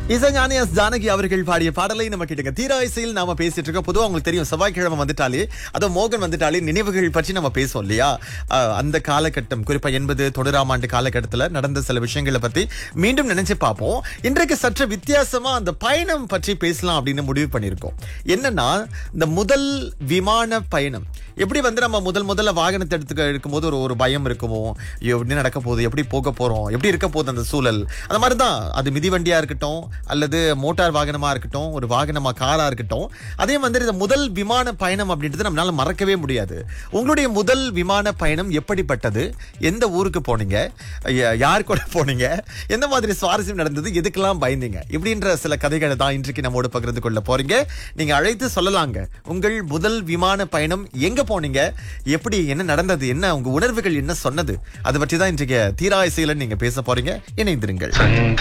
இசைஞானி எஸ் ஜானகி அவர்கள் பாடிய பாடலை நம்ம கேட்டுங்க தீரா இசையில் நாம பேசிட்டு இருக்கோம் பொதுவா உங்களுக்கு தெரியும் செவ்வாய்க்கிழமை வந்துட்டாலே அதோ மோகன் வந்துட்டாலே நினைவுகள் பற்றி நம்ம பேசுவோம் இல்லையா அஹ், அந்த காலகட்டம் குறிப்பா எண்பது தொண்ணூறாம் ஆண்டு காலகட்டத்துல நடந்த சில விஷயங்களை பத்தி மீண்டும் நினைச்சு பார்ப்போம் இன்றைக்கு சற்று வித்தியாசமா அந்த பயணம் பற்றி பேசலாம் அப்படின்னு முடிவு பண்ணியிருக்கோம் என்னன்னா இந்த முதல் விமான பயணம் எப்படி வந்து நம்ம முதல் முதல்ல வாகனத்தை எடுத்துக்க இருக்கும்போது ஒரு ஒரு பயம் இருக்குமோ ஐயோ எப்படி நடக்க போகுது எப்படி போக போறோம் எப்படி இருக்க போகுது அந்த சூழல் அந்த மாதிரி தான் அது மிதிவண்டியா இருக்கட்டும் அல்லது மோட்டார் வாகனமா இருக்கட்டும் ஒரு வாகனமா காரா இருக்கட்டும் அதே மாதிரி இந்த முதல் விமான பயணம் அப்படின்றது நம்மளால மறக்கவே முடியாது உங்களுடைய முதல் விமான பயணம் எப்படிப்பட்டது எந்த ஊருக்கு போனீங்க ய- யார் கூட போனீங்க எந்த மாதிரி சுவாரஸ்யம் நடந்தது எதுக்கெல்லாம் பயந்தீங்க இப்படின்ற சில கதைகளை தான் இன்றைக்கு நம்மோடு பகிர்ந்து கொள்ள போறீங்க நீங்க அழைத்து சொல்லலாங்க உங்கள் முதல் விமான பயணம் எங்க போனீங்க எப்படி என்ன நடந்தது என்ன உங்க உணர்வுகள் என்ன சொன்னது அதை பற்றி தான் இன்றைக்கு தீரா இசையில நீங்க பேச போறீங்க இணைந்திருங்கள்